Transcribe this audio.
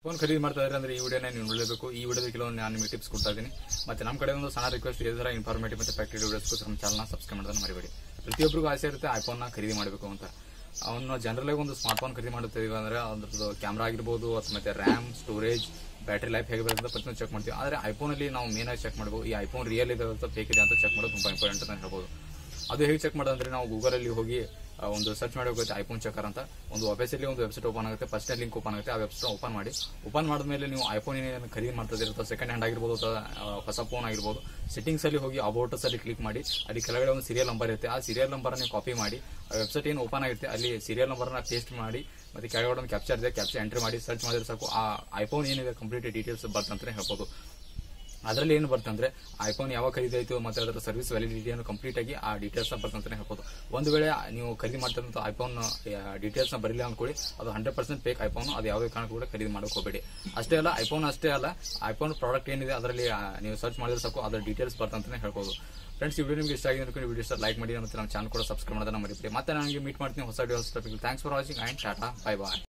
phone ಖರೀದಿ ಮಾಡ್ತಾ ಇದ್ರೆ ಅಂದ್ರೆ ಈ ವಿಡಿಯೋನ ನೀವು ನೋಡಲೇಬೇಕು ಈ ವಿಡಿಯೋದ ಕೆಲವೊಂದು ನಾನು ನಿಮಗೆ ಟಿಪ್ಸ್ ಕೊಡ್ತಾ ಇದ್ದೀನಿ ಮತ್ತೆ ನಮ್ಮ ಕಡೆ ಒಂದು ಸಣ್ಣ ರಿಕ್ವೆಸ್ಟ್ ಇದೇ ಥರ ಇನ್ಫಾರ್ಮೇಟಿವ್ ಮತ್ತೆ ಫ್ಯಾಕ್ಟರಿ ವಿಡಿಯೋಸ್ಗೋಸ್ಕರ ನಮ್ಮ ಚಾನಲ್ನ ಸಬ್ಸ್ಕ್ರೈಬ್ ಮಾಡೋದನ್ನ ಮರಿಬೇಡಿ ಪ್ರತಿಯೊಬ್ಬರಿಗೂ ಆಸೆ ಇರುತ್ತೆ ಐಫೋನ್ನ ಖರೀದಿ ಮಾಡಬೇಕು ಅಂತ ಅವನು ಜನರಲ್ ಒಂದು ಸ್ಮಾರ್ಟ್ ಫೋನ್ ಖರೀದಿ ಮಾಡುತ್ತೀವಿ ಅಂದ್ರೆ ಅದ್ರದ್ದು ಕ್ಯಾಮ್ರಾ ಆಗಿರ್ಬೋದು ಅಥವಾ ಮತ್ತೆ ರ್ಯಾಮ್ ಸ್ಟೋರೇಜ್ ಬ್ಯಾಟ್ರಿ ಲೈಫ್ ಹೇಗೆ ಬರುತ್ತೆ ಪ್ರತಿಯೊಂದು ಚೆಕ್ ಮಾಡ್ತೀವಿ ಆದರೆ ಐಫೋನಲ್ಲಿ ನಾವು ಮೇನ್ ಆಗಿ ಚೆಕ್ ಮಾಡಬೇಕು ಈ ಐಫೋನ್ ರಿಯಲ್ ಇದೆ ಅಥವಾ ಫೇಕ್ ಇದೆ ಅಂತ ಚೆಕ್ ಮಾಡೋದು ತುಂಬಾ ಇಂಪಾರ್ಟೆಂಟ್ ಅಂತ ಹೇಳ್ಬೋದು ಅದು ಹೇಗೆ ಚೆಕ್ ಮಾಡೋದಂದ್ರೆ ನಾವು ಗೂಗಲಲ್ಲಿ ಹೋಗಿ ಆ, ಒಂದು ಸರ್ಚ್ ಮಾಡಬೇಕಾಗುತ್ತೆ ಐಫೋನ್ ಚೆಕರ್ ಅಂತ ಒಂದು ವೆಬ್ಸೈಟಲ್ಲಿ ಒಂದು ವೆಬ್ಸೈಟ್ ಓಪನ್ ಆಗುತ್ತೆ ಫಸ್ಟ್ ಲಿಂಕ್ ಓಪನ್ ಆಗುತ್ತೆ ಆ ವೆಬ್ಸೈಟ್ ಓಪನ್ ಮಾಡಿ ಓಪನ್ ಮಾಡಿದ್ಮೇಲೆ ನೀವು ಐಫೋನ್ ಏನೇನು ಖರೀದಿ ಮಾಡ್ತಾ ಇರುತ್ತೆ ಸೆಕೆಂಡ್ ಹ್ಯಾಂಡ್ ಆಗಿರ್ಬೋದು ಅಥವಾ ಆ, ಹೊಸ ಫೋನ್ ಆಗಿರ್ಬೋದು ಸೆಟ್ಟಿಂಗ್ಸ್ ಅಲ್ಲಿ ಹೋಗಿ ಅಬೌಟಸ್ ಅಲ್ಲಿ ಕ್ಲಿಕ್ ಮಾಡಿ ಅಲ್ಲಿ ಕೆಳಗಡೆ ಒಂದು ಸೀರಿಯಲ್ ನಂಬರ್ ಇರುತ್ತೆ ಆ ಸೀರಿಯಲ್ ನಂಬರ್ ನೀವು ಕಾಪಿ ಮಾಡಿ ಆ ವೆಬ್ಸೈಟ್ ಏನು ಓಪನ್ ಆಗಿರುತ್ತೆ ಅಲ್ಲಿ ಸೀರಿಯಲ್ ನಂಬರ್ನ ಪೇಸ್ಟ್ ಮಾಡಿ ಮತ್ತೆ ಕೆಳಗಡೆ ಒಂದು ಕ್ಯಾಪ್ಚರ್ ಇದೆ ಕ್ಯಾಪ್ಚರ್ ಎಂಟ್ರಿ ಮಾಡಿ ಸರ್ಚ್ ಮಾಡಿದ್ರೆ ಸಾಕು ಆ ಐಫೋನ್ ಏನಿದೆ ಕಂಪ್ಲೀಟ್ ಡೀಟೇಲ್ಸ್ ಬರ್ತಂತಾನೆ ಹೇಳ್ಬೋದು ಅದರಲ್ಲಿ ಏನು ಬರ್ತಂದ್ರೆ ಐಫೋನ್ ಯಾವಾಗ ಖರೀದಿ ಆಯಿತು ಮತ್ತೆ ಅದರ ಸರ್ವಿಸ್ ವ್ಯಾಲಿಡಿಟಿಯನ್ನು ಕಂಪ್ಲೀಟ್ ಆಗಿ ಆ ಡೀಟೇಲ್ಸ್ ಬರ್ತಂತಾನೆ ಹೇಳ್ಬೋದು ಒಂದು ವೇಳೆ ನೀವು ಖರೀದಿ ಮಾಡ್ತಿರೋಂಥ ಐಫೋನ್ ಡೀಟೇಲ್ಸ್ ನ ಬರಲಿಲ್ಲ ಅನ್ಕೊಳ್ಳಿ ಅದು ಹಂಡ್ರೆಡ್ ಪರ್ಸೆಂಟ್ ಫೇಕ್ ಐಫೋನ್ ಅದು ಯಾವುದೇ ಕಾರಣಕ್ಕೂ ಕೂಡ ಖರೀದಿ ಮಾಡಕ್ಕೆ ಹೋಗಬೇಡಿ ಅಷ್ಟೇ ಅಲ್ಲ ಐಫೋನ್ ಅಷ್ಟೇ ಅಲ್ಲ ಐಫೋನ್ ಪ್ರಾಡಕ್ಟ್ ಏನಿದೆ ಅದರಲ್ಲಿ ಆ, ನೀವು ಸರ್ಚ್ ಮಾಡಿದ್ರೆ ಸಾಕು ಅದರ ಡೀಟೇಲ್ಸ್ ಬರ್ತಂತಾನೆ ಹೇಳ್ಬೋದು ಫ್ರೆಂಡ್ಸ್ ಈ ವಿಡಿಯೋ ನಿಮಗೆ ಇಷ್ಟ ಆಗಿದೆ ಅನ್ಕೊಂಡು ವಿಡಿಯೋ ಲೈಕ್ ಮಾಡಿ ಮತ್ತೆ ನಮ್ಮ ಚಾನಲ್ ಕೂಡ ಸಬ್ಸ್ಕ್ರೈಬ್ ಮಾಡೋದನ್ನ ಮರಿಬೇಡಿ ಮತ್ತೆ ನನಗೆ ಮೀಟ್ ಮಾಡ್ತೀನಿ ಹೊಸ video thanks for watching and tata bye bye